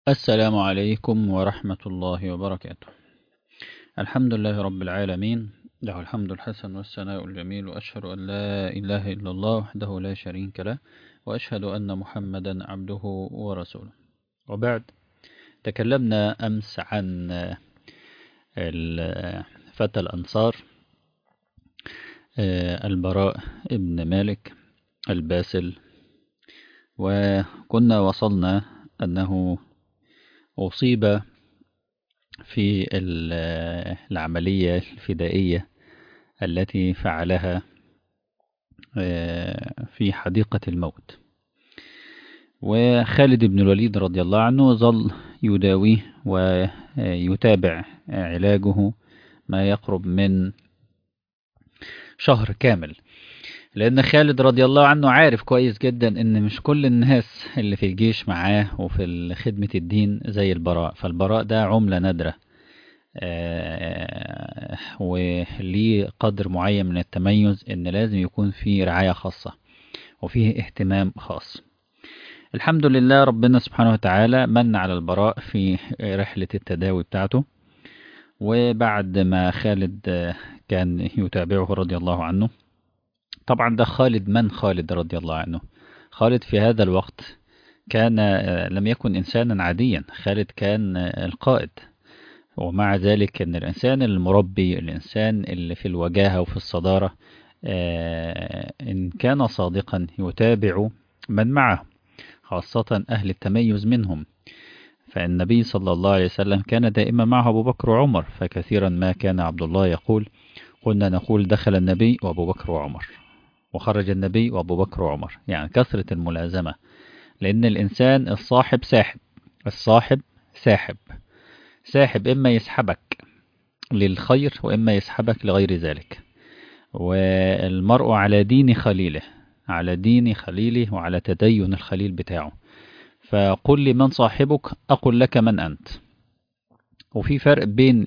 السلام عليكم ورحمة الله وبركاته الحمد لله رب العالمين له الحمد الحسن والثناء الجميل وأشهد أن لا إله إلا الله وحده لا شريك له وأشهد أن محمدا عبده ورسوله وبعد تكلمنا أمس عن فتى الأنصار البراء ابن مالك الباسل وكنا وصلنا أنه أصيب في العملية الفدائية التي فعلها في حديقة الموت وخالد بن الوليد رضي الله عنه ظل يداويه ويتابع علاجه ما يقرب من شهر كامل لأن خالد رضي الله عنه عارف كويس جدا إن مش كل الناس اللي في الجيش معاه وفي خدمة الدين زي البراء فالبراء ده عملة نادرة وليه قدر معين من التميز إن لازم يكون فيه رعاية خاصة وفيه اهتمام خاص الحمد لله ربنا سبحانه وتعالى من على البراء في رحلة التداوي بتاعته وبعد ما خالد كان يتابعه رضي الله عنه طبعا ده خالد من خالد رضي الله عنه خالد في هذا الوقت كان لم يكن إنسانا عاديا خالد كان القائد ومع ذلك أن الإنسان المربي الإنسان اللي في الوجاهة وفي الصدارة إن كان صادقا يتابع من معه خاصة أهل التميز منهم فالنبي صلى الله عليه وسلم كان دائما معه أبو بكر وعمر فكثيرا ما كان عبد الله يقول قلنا نقول دخل النبي وأبو بكر وعمر وخرج النبي وأبو بكر وعمر يعني كثرة الملازمة لأن الإنسان الصاحب ساحب الصاحب ساحب ساحب إما يسحبك للخير وإما يسحبك لغير ذلك والمرء على دين خليله على دين خليله وعلى تدين الخليل بتاعه فقل لي من صاحبك أقول لك من أنت وفي فرق بين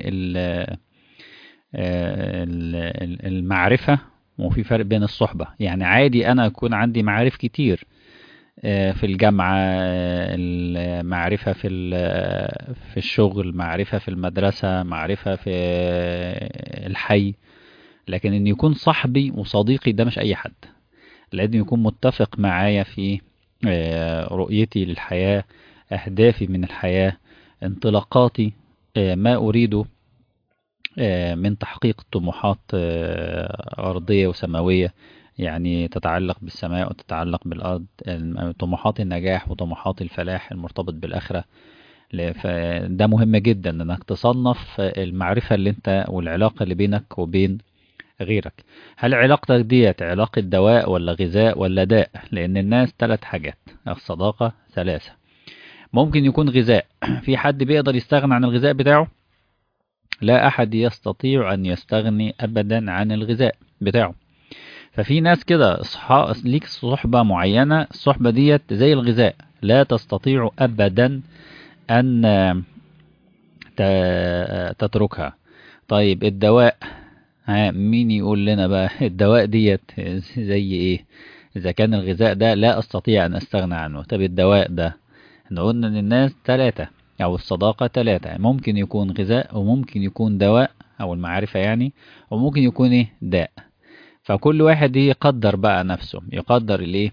المعرفة وفي فرق بين الصحبة يعني عادي أنا أكون عندي معارف كتير في الجامعة المعرفة في في الشغل معرفة في المدرسة معرفة في الحي لكن إن يكون صاحبي وصديقي ده مش أي حد لازم يكون متفق معايا في رؤيتي للحياة أهدافي من الحياة انطلاقاتي ما أريده من تحقيق طموحات أرضية وسماوية يعني تتعلق بالسماء وتتعلق بالأرض طموحات النجاح وطموحات الفلاح المرتبط بالآخرة ده مهم جدا انك تصنف المعرفة اللي انت والعلاقة اللي بينك وبين غيرك هل علاقتك ديت علاقة دواء ولا غذاء ولا داء لأن الناس ثلاث حاجات الصداقة ثلاثة ممكن يكون غذاء في حد بيقدر يستغنى عن الغذاء بتاعه لا أحد يستطيع أن يستغني أبدا عن الغذاء بتاعه ففي ناس كده ليك صحبة معينة الصحبة ديت زي الغذاء لا تستطيع أبدا أن تتركها طيب الدواء ها مين يقول لنا بقى الدواء ديت زي ايه اذا كان الغذاء ده لا استطيع ان استغنى عنه طب الدواء ده احنا قلنا ان الناس ثلاثة او الصداقة ثلاثة ممكن يكون غذاء وممكن يكون دواء او المعرفة يعني وممكن يكون ايه داء فكل واحد يقدر بقى نفسه يقدر الايه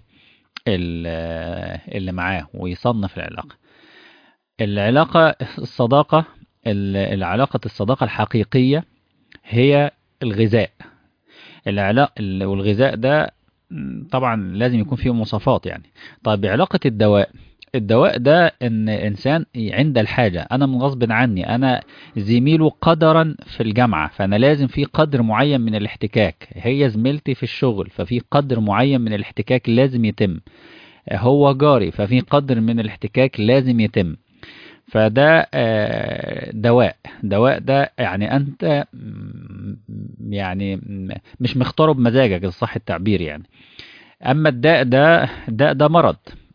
اللي معاه ويصنف العلاقة العلاقة الصداقة العلاقة الصداقة الحقيقية هي الغذاء العلاقة والغذاء ده طبعا لازم يكون فيه مواصفات يعني طيب علاقة الدواء الدواء ده ان انسان عند الحاجة انا من غصب عني انا زميله قدرا في الجامعة فانا لازم في قدر معين من الاحتكاك هي زميلتي في الشغل ففي قدر معين من الاحتكاك لازم يتم هو جاري ففي قدر من الاحتكاك لازم يتم فده دواء دواء ده يعني انت يعني مش مختاره بمزاجك صح التعبير يعني اما الداء ده الداء ده مرض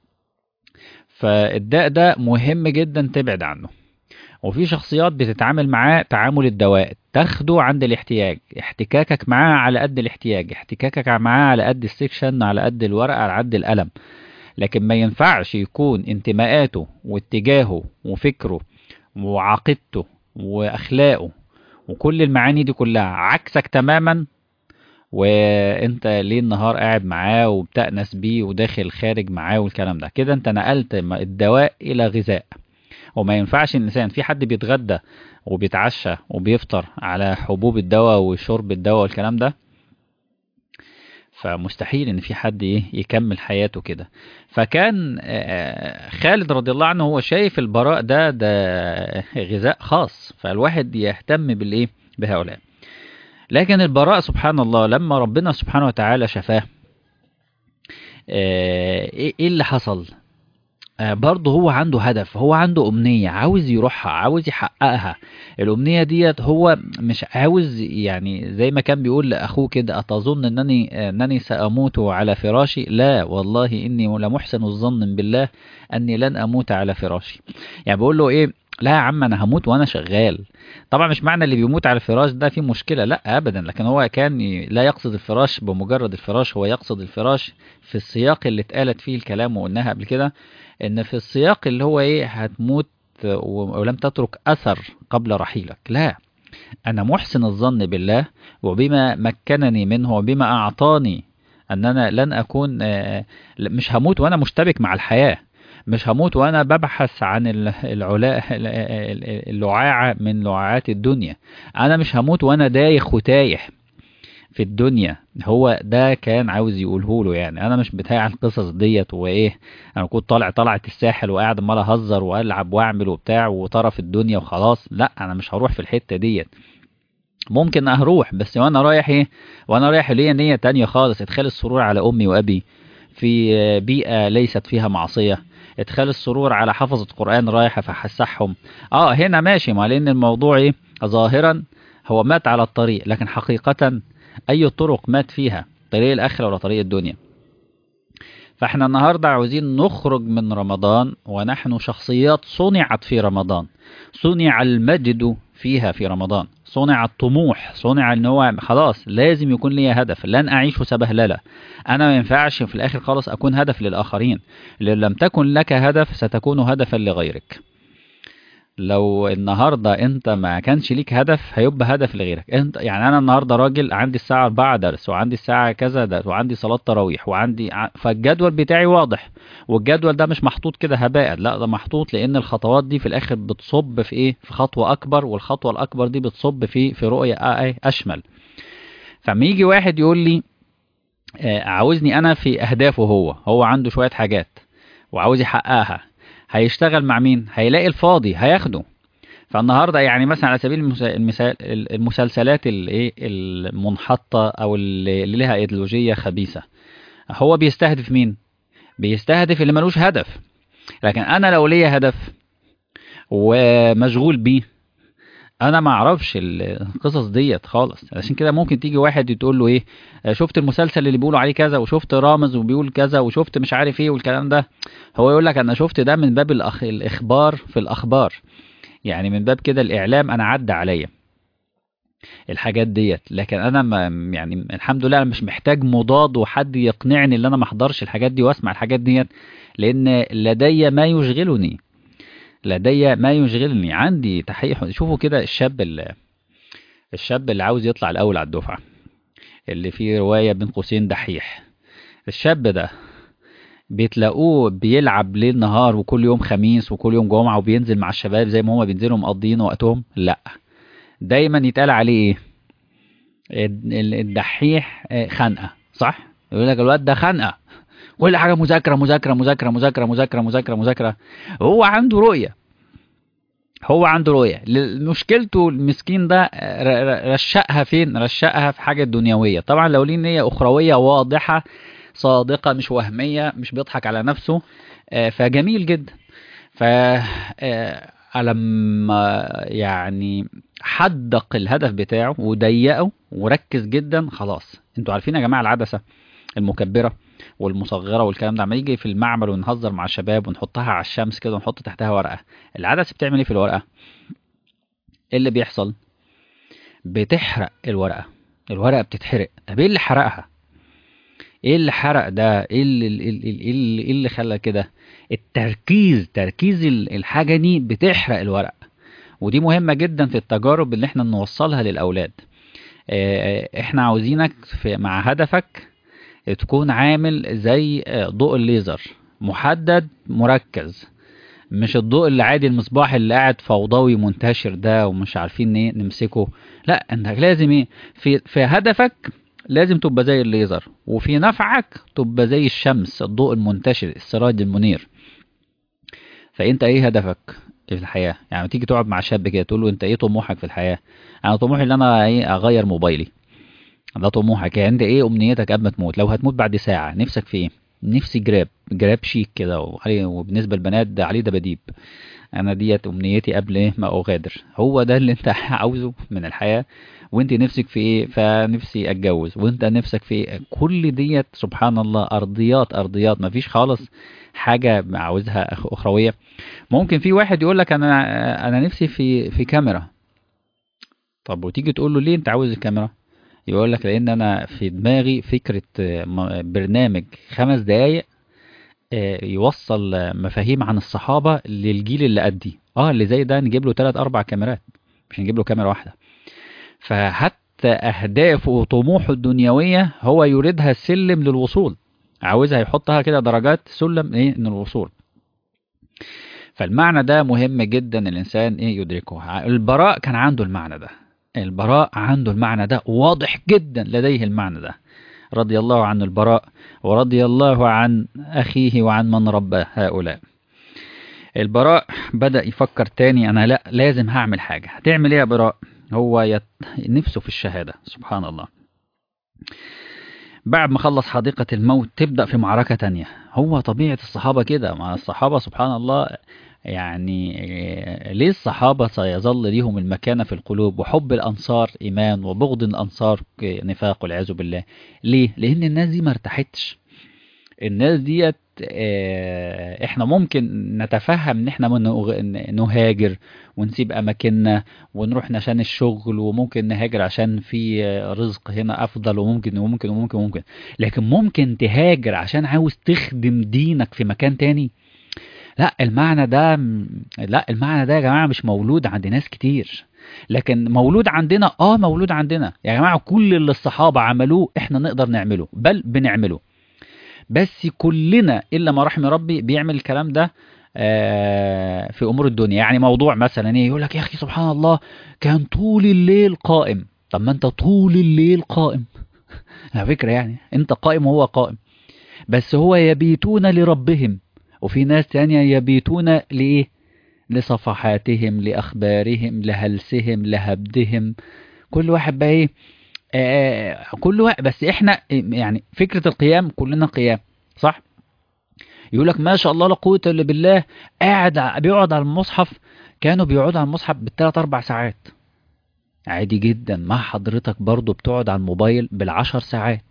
فالداء ده مهم جدا تبعد عنه وفي شخصيات بتتعامل معاه تعامل الدواء تاخده عند الاحتياج احتكاكك معاه على قد الاحتياج احتكاكك معاه على قد السكشن على قد الورقة على قد القلم لكن ما ينفعش يكون انتماءاته واتجاهه وفكره وعقيدته واخلاقه وكل المعاني دي كلها عكسك تماما وانت ليه النهار قاعد معاه وبتأنس بيه وداخل خارج معاه والكلام ده كده انت نقلت الدواء الى غذاء وما ينفعش الانسان في حد بيتغدى وبيتعشى وبيفطر على حبوب الدواء وشرب الدواء والكلام ده فمستحيل ان في حد ايه يكمل حياته كده فكان خالد رضي الله عنه هو شايف البراء ده ده غذاء خاص فالواحد يهتم بالايه بهؤلاء لكن البراء سبحان الله لما ربنا سبحانه وتعالى شفاه ايه اللي حصل برضه هو عنده هدف هو عنده أمنية عاوز يروحها عاوز يحققها الأمنية ديت هو مش عاوز يعني زي ما كان بيقول لأخوه كده أتظن أنني, أنني سأموت على فراشي لا والله إني لمحسن الظن بالله أني لن أموت على فراشي يعني بقول له إيه لا يا عم انا هموت وانا شغال طبعا مش معنى اللي بيموت على الفراش ده في مشكله لا ابدا لكن هو كان لا يقصد الفراش بمجرد الفراش هو يقصد الفراش في السياق اللي اتقالت فيه الكلام وقلناها قبل كده ان في السياق اللي هو ايه هتموت ولم تترك اثر قبل رحيلك لا انا محسن الظن بالله وبما مكنني منه وبما اعطاني ان انا لن اكون مش هموت وانا مشتبك مع الحياه مش هموت وانا ببحث عن العلاء اللعاعة من لعاعات الدنيا انا مش هموت وانا دايخ وتايح في الدنيا هو ده كان عاوز يقوله له يعني انا مش بتاع القصص ديت وايه انا كنت طالع طلعة الساحل وقاعد عمال اهزر والعب واعمل وبتاع وطرف الدنيا وخلاص لا انا مش هروح في الحتة ديت ممكن هروح بس وانا رايح ايه وانا رايح ليا نية تانية خالص ادخال السرور على امي وابي في بيئة ليست فيها معصية ادخال السرور على حفظة قرآن رايحة فحسحهم اه هنا ماشي ما لان الموضوع ايه ظاهرا هو مات على الطريق لكن حقيقة اي طرق مات فيها طريق الاخرة ولا طريق الدنيا فاحنا النهاردة عاوزين نخرج من رمضان ونحن شخصيات صنعت في رمضان صنع المجد فيها في رمضان صنع الطموح صنع ان هو خلاص لازم يكون لي هدف لن اعيش سبهلله انا ما ينفعش في الاخر خالص اكون هدف للاخرين لو لم تكن لك هدف ستكون هدفا لغيرك لو النهارده انت ما كانش ليك هدف هيبقى هدف لغيرك انت يعني انا النهارده راجل عندي الساعه 4 درس وعندي الساعه كذا درس وعندي صلاه تراويح وعندي فالجدول بتاعي واضح والجدول ده مش محطوط كده هباء لا ده محطوط لان الخطوات دي في الاخر بتصب في ايه في خطوه اكبر والخطوه الاكبر دي بتصب في في رؤيه اشمل فما يجي واحد يقول لي عاوزني انا في اهدافه هو هو عنده شويه حاجات وعاوز يحققها هيشتغل مع مين هيلاقي الفاضي هياخده فالنهارده يعني مثلا على سبيل المثال المسلسلات الايه المنحطه او اللي لها ايديولوجيه خبيثه هو بيستهدف مين بيستهدف اللي ملوش هدف لكن انا لو ليا هدف ومشغول بيه انا ما اعرفش القصص ديت خالص عشان كده ممكن تيجي واحد تقول له ايه شفت المسلسل اللي بيقولوا عليه كذا وشفت رامز وبيقول كذا وشفت مش عارف ايه والكلام ده هو يقول لك انا شفت ده من باب الأخ... الاخبار في الاخبار يعني من باب كده الاعلام انا عدى عليا الحاجات ديت لكن انا ما يعني الحمد لله انا مش محتاج مضاد وحد يقنعني ان انا ما احضرش الحاجات دي واسمع الحاجات ديت لان لدي ما يشغلني لدي ما يشغلني عندي تحقيق شوفوا كده الشاب اللي الشاب اللي عاوز يطلع الاول على الدفعه اللي فيه روايه بين قوسين دحيح الشاب ده بتلاقوه بيلعب ليل نهار وكل يوم خميس وكل يوم جمعه وبينزل مع الشباب زي ما هما بينزلوا مقضيين وقتهم لا دايما يتقال عليه ايه الدحيح خنقه صح يقول لك الواد ده خنقه كل حاجه مذاكره مذاكره مذاكره مذاكره مذاكره مذاكره مذاكره هو عنده رؤيه هو عنده رؤيه مشكلته المسكين ده رشقها فين رشقها في حاجه دنيويه طبعا لو ليه نيه اخرويه واضحه صادقه مش وهميه مش بيضحك على نفسه فجميل جدا ف لما يعني حدق الهدف بتاعه وضيقه وركز جدا خلاص انتوا عارفين يا جماعه العدسه المكبره والمصغره والكلام ده لما يجي في المعمل ونهزر مع الشباب ونحطها على الشمس كده ونحط تحتها ورقه العدسه بتعمل ايه في الورقه ايه اللي بيحصل بتحرق الورقه الورقه بتتحرق طب ايه اللي حرقها ايه اللي حرق ده ايه اللي, إيه اللي, إيه اللي, إيه اللي خلى كده التركيز تركيز ال- الحاجة دي بتحرق الورق ودي مهمة جدا في التجارب اللي احنا نوصلها للأولاد آه، احنا عاوزينك في مع هدفك تكون عامل زي آه، ضوء الليزر محدد مركز مش الضوء اللي عادي المصباح اللي قاعد فوضوي منتشر ده ومش عارفين ايه نمسكه لا انت لازم ايه في في هدفك لازم تبقى زي الليزر وفي نفعك تبقى زي الشمس الضوء المنتشر السراج المنير فانت ايه هدفك في الحياه يعني لما تيجي تقعد مع شاب كده تقول له انت ايه طموحك في الحياه انا طموحي ان انا ايه اغير موبايلي ده طموحك يعني انت ايه امنيتك قبل ما تموت لو هتموت بعد ساعه نفسك في ايه نفسي جراب جراب شيك كده وعليه- وبالنسبه للبنات ده عليه دباديب انا ديت امنيتي قبل ايه ما اغادر هو ده اللي انت عاوزه من الحياه وانت نفسك في ايه فنفسي اتجوز وانت نفسك في ايه كل ديت سبحان الله ارضيات ارضيات مفيش خالص حاجه عاوزها أخ- اخرويه ممكن في واحد يقول لك انا انا نفسي في في كاميرا طب وتيجي تقول له ليه انت عاوز الكاميرا يقول لك لان انا في دماغي فكره آه، م- برنامج خمس دقايق آه، يوصل آه، مفاهيم عن الصحابه للجيل اللي قدي اه اللي زي ده نجيب له ثلاث اربع كاميرات مش نجيب له كاميرا واحده فحتى اهدافه وطموحه الدنيويه هو يريدها سلم للوصول عاوزها يحطها كده درجات سلم ايه للوصول فالمعنى ده مهم جدا الانسان ايه يدركه ع- البراء كان عنده المعنى ده البراء عنده المعنى ده واضح جدا لديه المعنى ده رضي الله عن البراء ورضي الله عن اخيه وعن من ربى هؤلاء البراء بدأ يفكر تاني انا لا لازم هعمل حاجة هتعمل ايه يا براء هو يت... نفسه في الشهادة سبحان الله بعد ما خلص حديقة الموت تبدأ في معركة تانية هو طبيعة الصحابة كده مع الصحابة سبحان الله يعني آه، ليه الصحابة سيظل ليهم المكانة في القلوب وحب الأنصار إيمان وبغض الأنصار نفاق والعياذ بالله ليه؟ لأن الناس دي ما ارتاحتش الناس ديت آه، احنا ممكن نتفهم ان احنا من- نهاجر ونسيب اماكننا ونروح عشان الشغل وممكن نهاجر عشان في آه، رزق هنا افضل وممكن وممكن وممكن وممكن لكن ممكن تهاجر عشان عاوز تخدم دينك في مكان تاني لا المعنى ده لا المعنى ده يا جماعه مش مولود عند ناس كتير لكن مولود عندنا اه مولود عندنا يا جماعه كل اللي الصحابه عملوه احنا نقدر نعمله بل بنعمله بس كلنا الا ما رحم ربي بيعمل الكلام ده آه، في امور الدنيا يعني موضوع مثلا ايه يقول لك يا اخي سبحان الله كان طول الليل قائم طب ما انت طول الليل قائم على فكره يعني انت قائم وهو قائم بس هو يبيتون لربهم وفي ناس تانية يبيتون لإيه لصفحاتهم لأخبارهم لهلسهم لهبدهم كل واحد بقى إيه آه كل واحد بس إحنا يعني فكرة القيام كلنا قيام صح يقول لك ما شاء الله لا قوة إلا بالله قاعد ع- بيقعد على المصحف كانوا بيقعدوا على المصحف بالثلاث أربع ساعات عادي جدا مع حضرتك برضو بتقعد على الموبايل بالعشر ساعات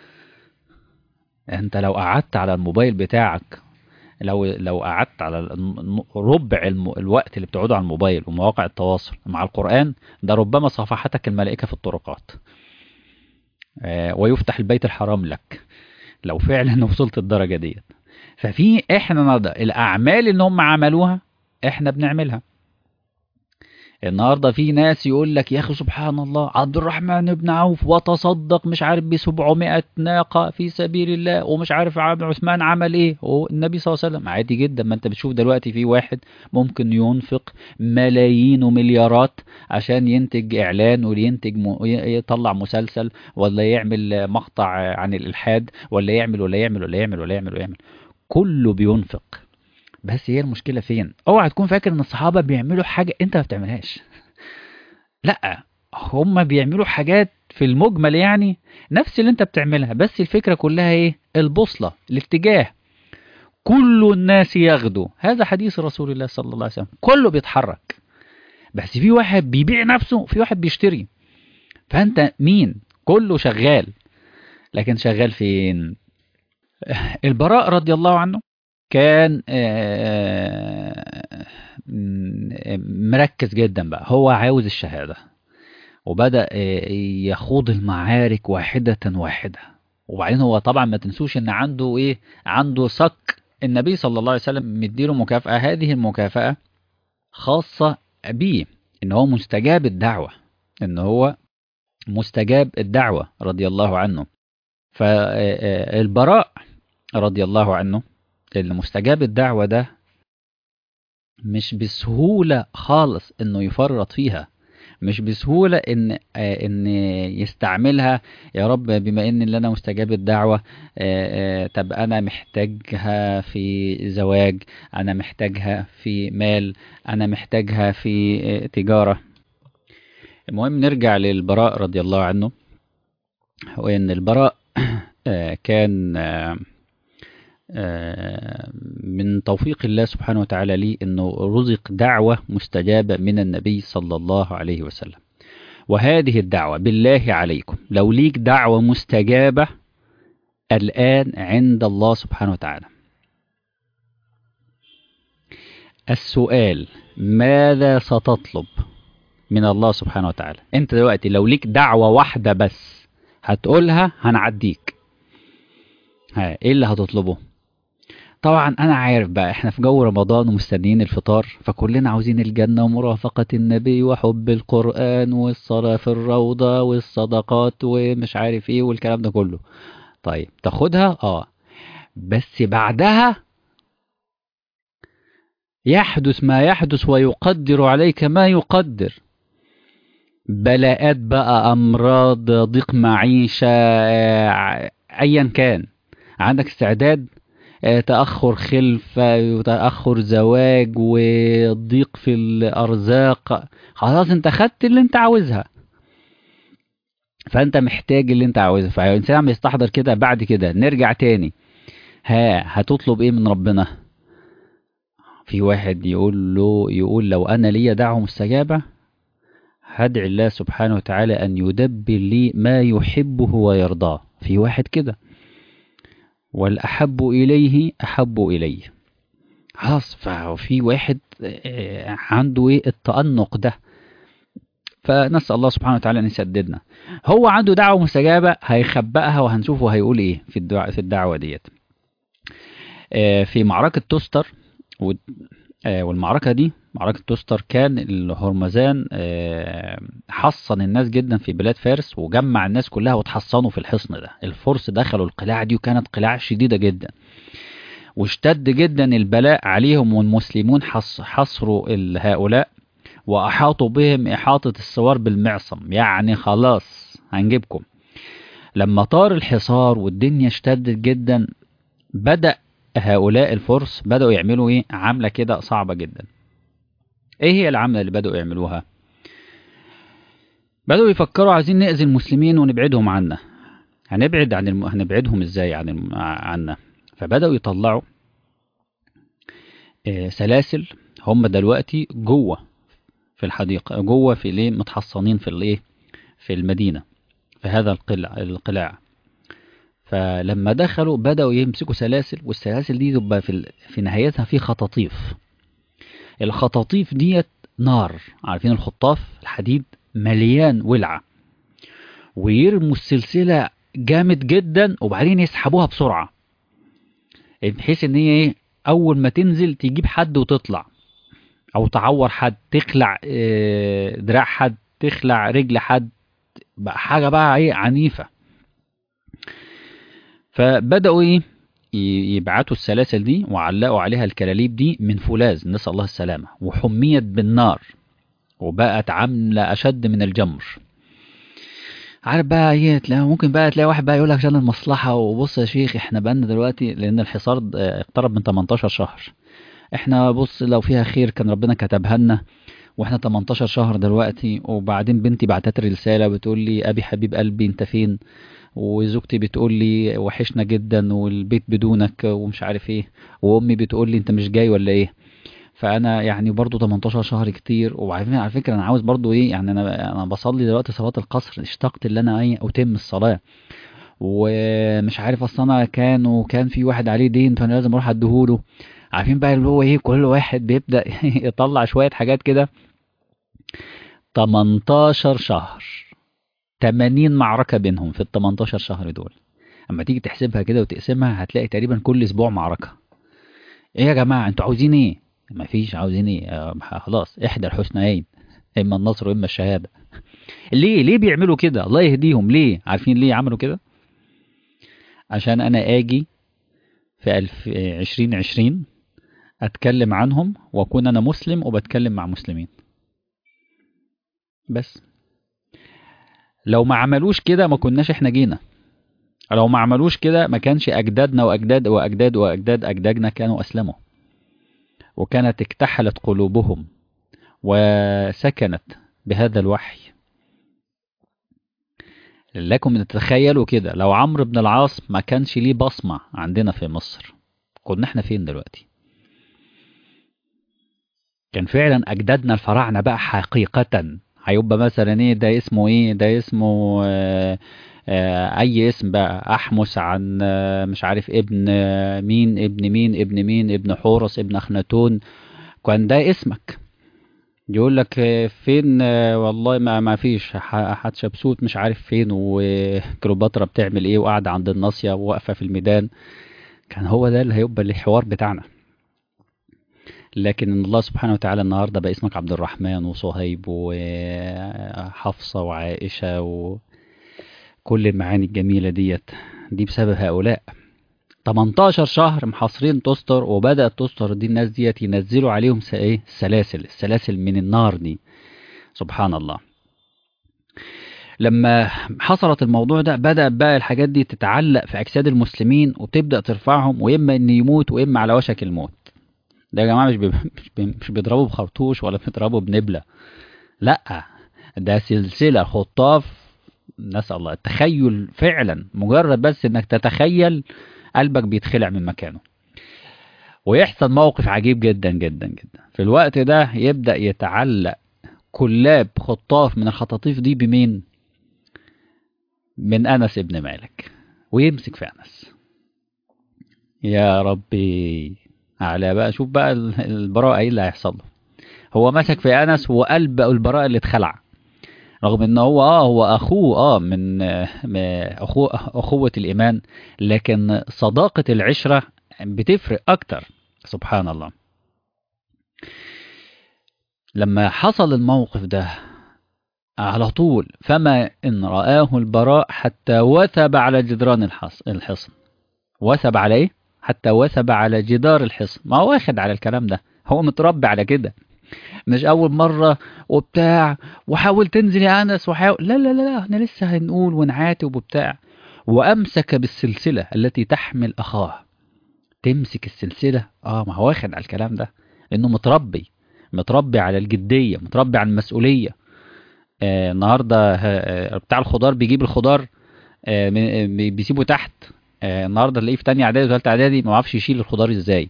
انت لو قعدت على الموبايل بتاعك لو لو قعدت على الن- ربع الم- الوقت اللي بتقعده على الموبايل ومواقع التواصل مع القرآن ده ربما صافحتك الملائكة في الطرقات آه، ويفتح البيت الحرام لك لو فعلا وصلت الدرجة ديت ففي احنا النهارده الاعمال اللي هم عملوها احنا بنعملها النهارده في ناس يقول لك يا اخي سبحان الله عبد الرحمن بن عوف وتصدق مش عارف ب 700 ناقه في سبيل الله ومش عارف عبد عثمان عمل ايه والنبي صلى الله عليه وسلم عادي جدا ما انت بتشوف دلوقتي في واحد ممكن ينفق ملايين ومليارات عشان ينتج اعلان وينتج م... يطلع مسلسل ولا يعمل مقطع عن الالحاد ولا يعمل ولا يعمل ولا يعمل ولا يعمل ولا يعمل كله بينفق بس هي المشكله فين اوعى تكون فاكر ان الصحابه بيعملوا حاجه انت ما بتعملهاش لا هم بيعملوا حاجات في المجمل يعني نفس اللي انت بتعملها بس الفكره كلها ايه البوصله الاتجاه كل الناس يغدو هذا حديث رسول الله صلى الله عليه وسلم كله بيتحرك بس في واحد بيبيع نفسه في واحد بيشتري فانت مين كله شغال لكن شغال فين البراء رضي الله عنه كان آه، م- مركز جدا بقى هو عاوز الشهادة وبدأ آه، يخوض المعارك واحدة واحدة وبعدين هو طبعا ما تنسوش ان عنده ايه عنده صك النبي صلى الله عليه وسلم مديله مكافأة هذه المكافأة خاصة بيه ان هو مستجاب الدعوة ان هو مستجاب الدعوة رضي الله عنه فالبراء رضي الله عنه اللي مستجاب الدعوة ده مش بسهولة خالص انه يفرط فيها مش بسهولة ان ان يستعملها يا رب بما ان اللي انا مستجاب الدعوة طب انا محتاجها في زواج انا محتاجها في مال انا محتاجها في تجارة المهم نرجع للبراء رضي الله عنه وان البراء كان من توفيق الله سبحانه وتعالى لي انه رزق دعوه مستجابه من النبي صلى الله عليه وسلم وهذه الدعوه بالله عليكم لو ليك دعوه مستجابه الان عند الله سبحانه وتعالى السؤال ماذا ستطلب من الله سبحانه وتعالى انت دلوقتي لو ليك دعوه واحده بس هتقولها هنعديك ها ايه اللي هتطلبه طبعا انا عارف بقى احنا في جو رمضان ومستنيين الفطار فكلنا عاوزين الجنة ومرافقة النبي وحب القرآن والصلاة في الروضة والصدقات ومش عارف ايه والكلام ده كله طيب تاخدها اه بس بعدها يحدث ما يحدث ويقدر عليك ما يقدر بلاءات بقى امراض ضيق معيشة ايا كان عندك استعداد تأخر خلفة وتأخر زواج وضيق في الأرزاق خلاص انت خدت اللي انت عاوزها فانت محتاج اللي انت عاوزها فالإنسان عم يستحضر كده بعد كده نرجع تاني ها هتطلب ايه من ربنا في واحد يقول له يقول لو انا ليا دعوة مستجابة هدعي الله سبحانه وتعالى ان يدبر لي ما يحبه ويرضاه في واحد كده والأحب إليه أحب إليه خلاص ففي واحد عنده ايه التأنق ده فنسأل الله سبحانه وتعالى أن يسددنا هو عنده دعوة مستجابة هيخبئها وهنشوفه هيقول ايه في الدعوة, في الدعوة ديت في معركة توستر والمعركة دي معركة توستر كان الهرمزان حصن الناس جدا في بلاد فارس وجمع الناس كلها وتحصنوا في الحصن ده الفرس دخلوا القلاع دي وكانت قلاع شديدة جدا واشتد جدا البلاء عليهم والمسلمون حصروا هؤلاء وأحاطوا بهم إحاطة السوار بالمعصم يعني خلاص هنجيبكم لما طار الحصار والدنيا اشتدت جدا بدأ هؤلاء الفرس بدأوا يعملوا ايه عملة كده صعبة جدا ايه هي العملة اللي بدأوا يعملوها بدأوا يفكروا عايزين نأذي المسلمين ونبعدهم عنا هنبعد عن الم... هنبعدهم ازاي عن الم... عنا فبدأوا يطلعوا آه سلاسل هم دلوقتي جوه في الحديقة جوه في ليه متحصنين في الايه في المدينة في هذا القلع القلاع فلما دخلوا بدأوا يمسكوا سلاسل والسلاسل دي تبقى في, في نهايتها في خطاطيف الخطاطيف ديت نار عارفين الخطاف الحديد مليان ولعة ويرموا السلسلة جامد جدا وبعدين يسحبوها بسرعة بحيث ان هي ايه اول ما تنزل تجيب حد وتطلع او تعور حد تخلع دراع حد تخلع رجل حد بقى حاجة بقى ايه عنيفة فبدأوا ايه يبعتوا السلاسل دي وعلقوا عليها الكلاليب دي من فولاذ نسأل الله السلامة وحميت بالنار وبقت عاملة أشد من الجمر عارف بقى ايه تلاقي ممكن بقى تلاقي واحد بقى يقول لك عشان المصلحة وبص يا شيخ احنا بقالنا دلوقتي لأن الحصار اقترب من 18 شهر احنا بص لو فيها خير كان ربنا كتبها لنا واحنا 18 شهر دلوقتي وبعدين بنتي بعتت لي رسالة بتقول لي أبي حبيب قلبي انت فين وزوجتي بتقول لي وحشنا جدا والبيت بدونك ومش عارف ايه وامي بتقول لي انت مش جاي ولا ايه فانا يعني برضو 18 شهر كتير وعارفين على فكره انا عاوز برضو ايه يعني انا انا بصلي دلوقتي صلاه القصر اشتقت ان انا ايه اتم الصلاه ومش عارف اصل انا كان وكان في واحد عليه دين فانا لازم اروح اديهوله عارفين بقى اللي هو ايه كل واحد بيبدا يطلع شويه حاجات كده 18 شهر 80 معركة بينهم في ال 18 شهر دول اما تيجي تحسبها كده وتقسمها هتلاقي تقريبا كل اسبوع معركه ايه يا جماعه انتوا عاوزين ايه مفيش عاوزين ايه آه، خلاص احدى الحسنيين اما النصر واما الشهاده ليه ليه بيعملوا كده الله يهديهم ليه عارفين ليه عملوا كده عشان انا اجي في الف عشرين عشرين اتكلم عنهم واكون انا مسلم وبتكلم مع مسلمين بس لو ما عملوش كده ما كناش احنا جينا لو ما عملوش كده ما كانش اجدادنا واجداد واجداد واجداد اجدادنا كانوا اسلموا وكانت اكتحلت قلوبهم وسكنت بهذا الوحي لكم تتخيلوا كده لو عمرو بن العاص ما كانش ليه بصمة عندنا في مصر كنا احنا فين دلوقتي كان فعلا اجدادنا الفراعنة بقى حقيقة هيبقى مثلا ايه ده اسمه ايه ده اسمه آه آه اي اسم بقى احمس عن آه مش عارف ابن آه مين ابن مين ابن مين ابن حورس ابن اخناتون كان ده اسمك يقول لك آه، فين آه، والله ما ما فيش ح- حتشبسوت مش عارف فين وكليوباترا بتعمل ايه وقاعده عند الناصيه وواقفه في الميدان كان هو ده اللي هيبقى الحوار بتاعنا لكن الله سبحانه وتعالى النهارده بقى اسمك عبد الرحمن وصهيب وحفصه وعائشه وكل المعاني الجميله ديت دي بسبب هؤلاء 18 شهر محاصرين تستر وبدأت تستر دي الناس ديت ينزلوا عليهم س- ايه السلاسل السلاسل من النار دي سبحان الله لما حصلت الموضوع ده بدأ بقى الحاجات دي تتعلق في أجساد المسلمين وتبدأ ترفعهم وإما إن يموت وإما على وشك الموت ده يا جماعة مش بي... مش, بي... مش بيضربوا بخرطوش ولا بيضربوا بنبلة لأ ده سلسلة خطاف نسأل الله التخيل فعلا مجرد بس إنك تتخيل قلبك بيتخلع من مكانه ويحصل موقف عجيب جدا جدا جدا في الوقت ده يبدأ يتعلق كلاب خطاف من الخطاطيف دي بمين من أنس ابن مالك ويمسك في أنس يا ربي على بقى شوف بقى ال- البراءة ايه اللي هيحصل له هو مسك في أنس وقلب البراءة اللي اتخلع رغم ان هو اه هو اخوه اه من آه، من اخوه اخوة الايمان لكن صداقة العشرة بتفرق اكتر سبحان الله لما حصل الموقف ده على طول فما ان رآه البراء حتى وثب على جدران الحص- الحصن وثب على ايه حتى وثب على جدار الحصن ما هو واخد على الكلام ده هو متربي على كده مش اول مره وبتاع وحاول تنزل يا انس وحاول لا لا لا لا احنا لسه هنقول ونعاتب وبتاع وامسك بالسلسله التي تحمل اخاه تمسك السلسله اه ما هو واخد على الكلام ده لانه متربي متربي على الجديه متربي على المسؤوليه آه النهارده آه بتاع الخضار بيجيب الخضار آه من- آه، بي- بيسيبه تحت آه النهارده تلاقيه في تانية اعدادي وثالثه اعدادي ما يعرفش يشيل الخضار ازاي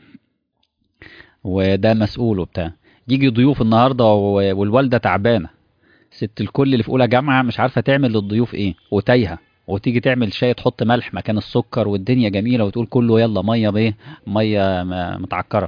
وده مسؤول وبتاع يجي ضيوف النهارده و- والوالده تعبانه ست الكل اللي في اولى جامعه مش عارفه تعمل للضيوف ايه وتايهه وتيجي تعمل شاي تحط ملح مكان السكر والدنيا جميله وتقول كله يلا ميه بايه ميه م- متعكره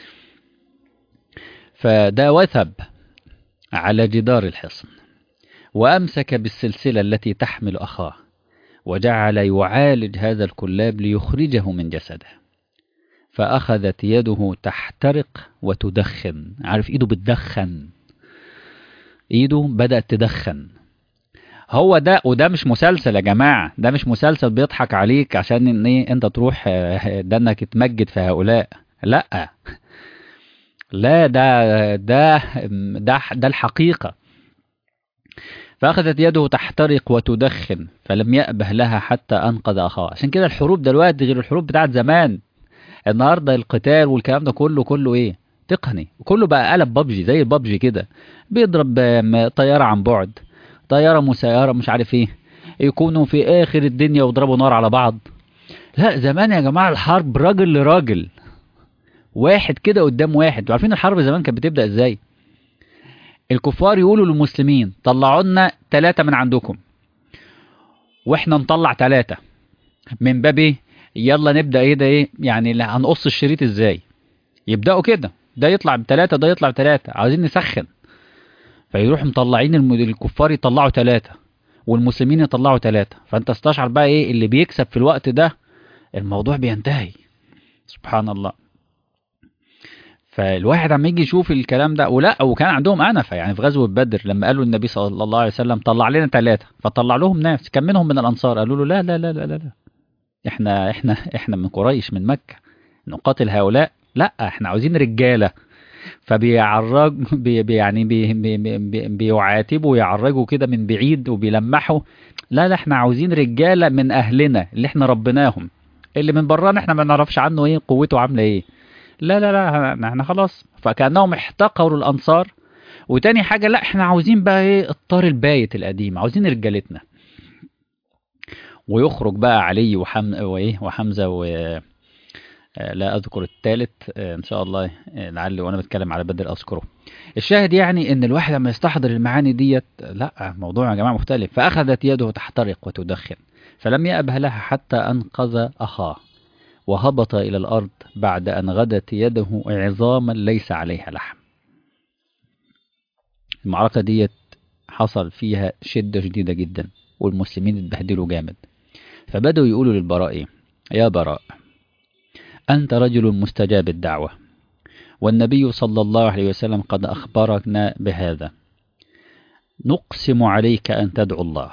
فده وثب على جدار الحصن وامسك بالسلسله التي تحمل اخاه وجعل يعالج هذا الكلاب ليخرجه من جسده فأخذت يده تحترق وتدخن عارف إيده بتدخن إيده بدأت تدخن هو ده وده مش مسلسل يا جماعة ده مش مسلسل بيضحك عليك عشان إن إيه أنت تروح آه، ده إنك تمجد في هؤلاء لأ لا ده ده ده ده الحقيقة فأخذت يده تحترق وتدخن فلم يأبه لها حتى أنقذ أخاه عشان كده الحروب دلوقتي غير الحروب بتاعت زمان النهارده القتال والكلام ده كله كله ايه تقني كله بقى قلب بابجي زي البابجي كده بيضرب آم، طياره عن بعد طياره مسيره مش عارف ايه يكونوا في اخر الدنيا ويضربوا نار على بعض لا زمان يا جماعه الحرب راجل لراجل واحد كده قدام واحد عارفين الحرب زمان كانت بتبدا ازاي الكفار يقولوا للمسلمين طلعوا لنا ثلاثه من عندكم واحنا نطلع ثلاثه من باب ايه يلا نبدا ايه ده ايه يعني لا- هنقص الشريط ازاي يبداوا كده ده يطلع بثلاثه ده يطلع بثلاثه عايزين نسخن فيروحوا مطلعين الم- الكفار يطلعوا ثلاثه والمسلمين يطلعوا ثلاثة فانت استشعر بقى ايه اللي بيكسب في الوقت ده الموضوع بينتهي سبحان الله فالواحد عم يجي يشوف الكلام ده ولا وكان عندهم انفه يعني في غزوه بدر لما قالوا النبي صلى الله عليه وسلم طلع لنا ثلاثه فطلع لهم ناس كم منهم من الانصار قالوا له لا لا لا لا لا, لا. احنا احنا احنا من قريش من مكه نقاتل هؤلاء لا احنا عاوزين رجاله فبيعرج بي بي يعني بي بي بي بيعاتبوا ويعرجوا كده من بعيد وبيلمحوا لا لا احنا عاوزين رجاله من اهلنا اللي احنا ربيناهم اللي من برانا احنا ما نعرفش عنه ايه قوته عامله ايه لا لا لا احنا خلاص فكانهم احتقروا الانصار وتاني حاجه لا احنا عاوزين بقى ايه الطار البايت القديم عاوزين رجالتنا ويخرج بقى علي وحم وايه وحمزه و لا اذكر الثالث ان شاء الله لعل وانا بتكلم على بدر اذكره الشاهد يعني ان الواحد لما يستحضر المعاني ديت لا موضوع يا جماعه مختلف فاخذت يده تحترق وتدخن فلم يأبه لها حتى انقذ اخاه وهبط الى الارض بعد ان غدت يده عظاما ليس عليها لحم المعركه ديت حصل فيها شده شديده جدا والمسلمين اتبهدلوا جامد فبدأوا يقولوا للبراء إيه؟ يا براء أنت رجل مستجاب الدعوة والنبي صلى الله عليه وسلم قد أخبرنا بهذا نقسم عليك أن تدعو الله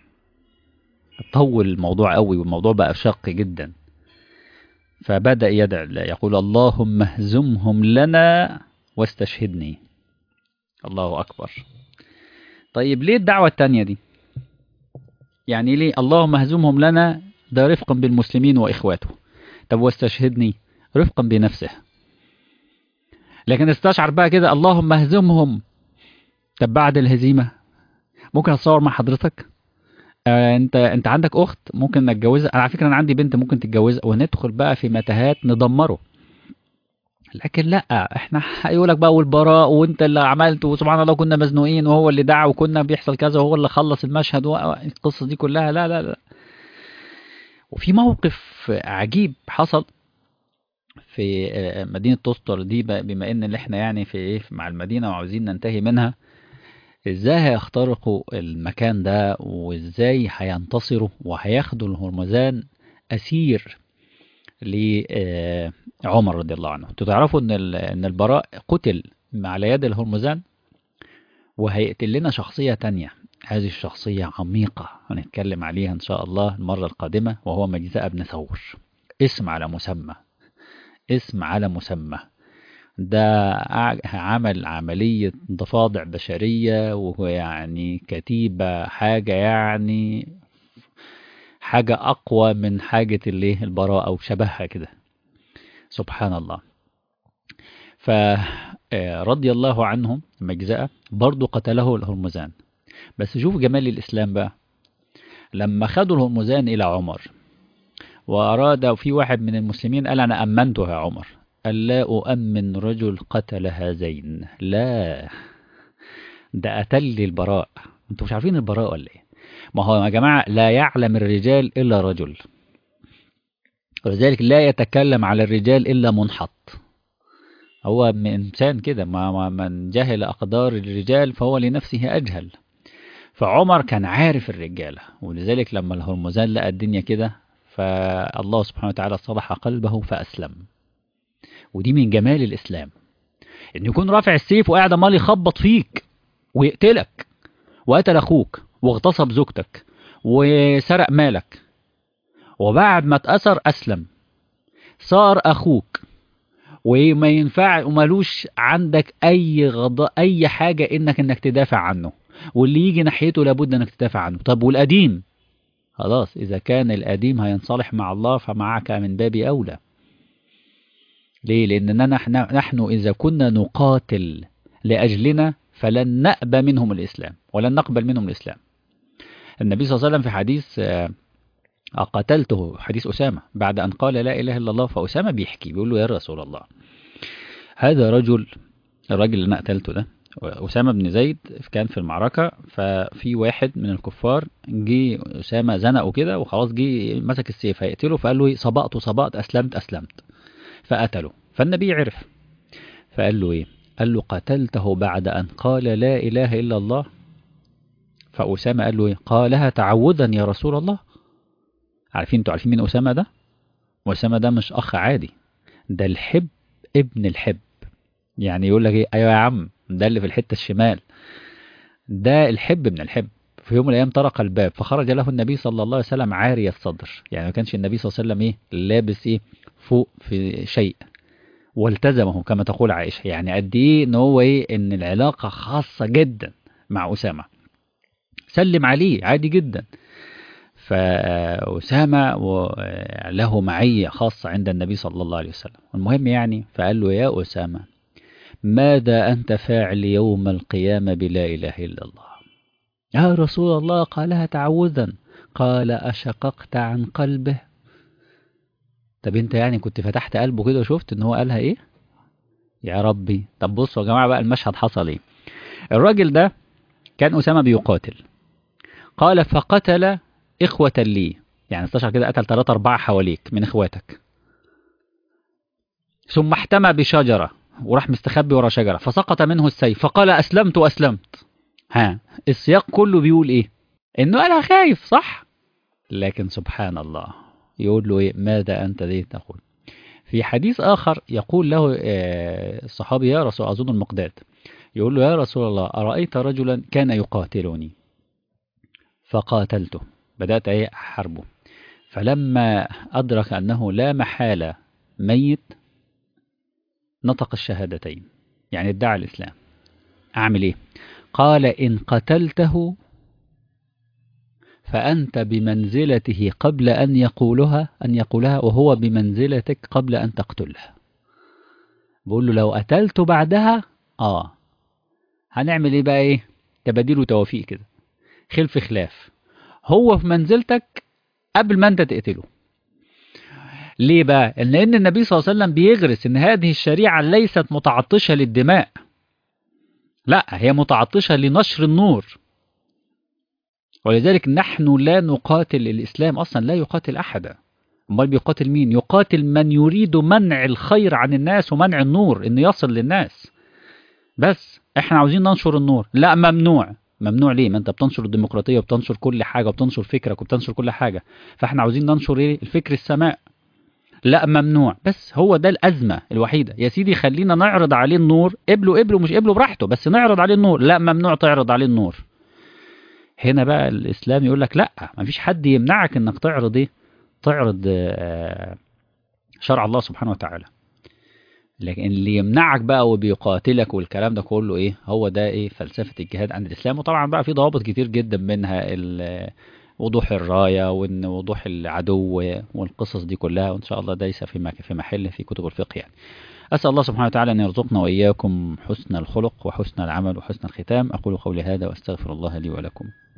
طول الموضوع قوي والموضوع بقى شق جدا فبدأ يدعو يقول اللهم اهزمهم لنا واستشهدني الله أكبر طيب ليه الدعوة التانية دي يعني ليه اللهم اهزمهم لنا ده رفقا بالمسلمين وإخواته طب واستشهدني رفقا بنفسه لكن استشعر بقى كده اللهم اهزمهم طب بعد الهزيمة ممكن اتصور مع حضرتك آه انت انت عندك اخت ممكن نتجوزها انا على فكره انا عندي بنت ممكن تتجوزها وندخل بقى في متاهات ندمره لكن لا احنا هيقول لك بقى والبراء وانت اللي عملت وسبحان الله كنا مزنوقين وهو اللي دعا وكنا بيحصل كذا وهو اللي خلص المشهد والقصه دي كلها لا لا لا وفي موقف عجيب حصل في مدينه تستر دي بما ان اللي احنا يعني في ايه مع المدينه وعاوزين ننتهي منها ازاي هيخترقوا المكان ده وازاي هينتصروا وهياخدوا الهرمزان اسير لعمر رضي الله عنه انتوا تعرفوا ان ان البراء قتل على يد الهرمزان وهيقتل لنا شخصيه تانية هذه الشخصيه عميقه هنتكلم عليها ان شاء الله المره القادمه وهو مجزاء بن ثور اسم على مسمى اسم على مسمى ده عمل عملية ضفادع بشرية وهو يعني كتيبة حاجة يعني حاجة أقوى من حاجة اللي البراءة أو شبهها كده سبحان الله فرضي الله عنهم مجزأة برضو قتله الهرمزان بس شوف جمال الإسلام بقى لما خدوا الهرمزان إلى عمر وأراد في واحد من المسلمين قال أنا أمنته يا عمر قال لا أؤمن رجل قتل هذين لا ده قتل لي البراء انتوا مش عارفين البراء ولا ايه ما هو يا جماعة لا يعلم الرجال إلا رجل ولذلك لا يتكلم على الرجال إلا منحط هو إنسان كده ما من جهل أقدار الرجال فهو لنفسه أجهل فعمر كان عارف الرجالة ولذلك لما الهرمزان لقى الدنيا كده فالله سبحانه وتعالى صلح قلبه فأسلم ودي من جمال الإسلام إن يكون رافع السيف وقاعد عمال يخبط فيك ويقتلك وقتل أخوك واغتصب زوجتك وسرق مالك وبعد ما اتأثر أسلم صار أخوك وما ينفع ومالوش عندك أي غضاء أي حاجة إنك إنك تدافع عنه واللي يجي ناحيته لابد إنك تدافع عنه طب والقديم خلاص إذا كان القديم هينصلح مع الله فمعك من باب أولى ليه؟ لأننا نحن, نحن إذا كنا نقاتل لأجلنا فلن نأبى منهم الإسلام ولن نقبل منهم الإسلام النبي صلى الله عليه وسلم في حديث قتلته حديث أسامة بعد أن قال لا إله إلا الله فأسامة بيحكي بيقول له يا رسول الله هذا رجل الراجل اللي أنا قتلته ده أسامة بن زيد كان في المعركة ففي واحد من الكفار جه أسامة زنقه كده وخلاص جه مسك السيف هيقتله فقال له صبأت صبأت أسلمت أسلمت فقتله فالنبي عرف فقال له إيه قال له قتلته بعد أن قال لا إله إلا الله فأسامة قال له إيه؟ قالها تعوذا يا رسول الله عارفين انتوا عارفين مين أسامة ده أسامة ده مش أخ عادي ده الحب ابن الحب يعني يقول لك ايه ايوه يا عم ده اللي في الحته الشمال ده الحب ابن الحب في يوم من الايام طرق الباب فخرج له النبي صلى الله عليه وسلم عاري الصدر يعني ما كانش النبي صلى الله عليه وسلم ايه لابس ايه فوق في شيء والتزمه كما تقول عائشه يعني قد ايه ان هو ايه ان العلاقه خاصه جدا مع اسامه سلم عليه عادي جدا فأسامة له معية خاصة عند النبي صلى الله عليه وسلم المهم يعني فقال له يا أسامة ماذا أنت فاعل يوم القيامة بلا إله إلا الله يا رسول الله قالها تعوذا قال أشققت عن قلبه طب انت يعني كنت فتحت قلبه كده وشفت ان هو قالها ايه يا ربي طب بصوا يا جماعة بقى المشهد حصل ايه الراجل ده كان أسامة بيقاتل قال فقتل إخوة لي يعني استشعر كده قتل ثلاثة أربعة حواليك من إخواتك ثم احتمى بشجرة وراح مستخبي ورا شجرة فسقط منه السيف فقال أسلمت وأسلمت ها السياق كله بيقول إيه إنه أنا خايف صح لكن سبحان الله يقول له إيه ماذا أنت ذي تقول في حديث آخر يقول له الصحابي يا رسول أظن المقداد يقول له يا رسول الله أرأيت رجلا كان يقاتلني فقاتلته بدأت أيه أحاربه فلما أدرك أنه لا محالة ميت نطق الشهادتين يعني ادعى الإسلام أعمل إيه قال إن قتلته فأنت بمنزلته قبل أن يقولها أن يقولها وهو بمنزلتك قبل أن تقتله بقول له لو قتلته بعدها آه هنعمل إيه بقى إيه تباديل وتوافيق كده خلف خلاف هو في منزلتك قبل ما انت تقتله ليه بقى لان النبي صلى الله عليه وسلم بيغرس ان هذه الشريعة ليست متعطشة للدماء لا هي متعطشة لنشر النور ولذلك نحن لا نقاتل الإسلام أصلا لا يقاتل أحدا امال بيقاتل مين يقاتل من يريد منع الخير عن الناس ومنع النور انه يصل للناس بس احنا عاوزين ننشر النور لا ممنوع ممنوع ليه ما انت بتنشر الديمقراطيه وبتنشر كل حاجه وبتنشر فكرك وبتنشر كل حاجه فاحنا عاوزين ننشر ايه الفكر السماء لا ممنوع بس هو ده الازمه الوحيده يا سيدي خلينا نعرض عليه النور قبله قبله مش قبله براحته بس نعرض عليه النور لا ممنوع تعرض عليه النور هنا بقى الاسلام يقول لك لا ما فيش حد يمنعك انك تعرض ايه تعرض شرع الله سبحانه وتعالى لكن اللي يمنعك بقى وبيقاتلك والكلام ده كله ايه هو ده ايه فلسفة الجهاد عند الاسلام وطبعا بقى في ضوابط كتير جدا منها وضوح الراية وان وضوح العدو والقصص دي كلها وان شاء الله دايسة في في محل في كتب الفقه يعني أسأل الله سبحانه وتعالى أن يرزقنا وإياكم حسن الخلق وحسن العمل وحسن الختام أقول قولي هذا وأستغفر الله لي ولكم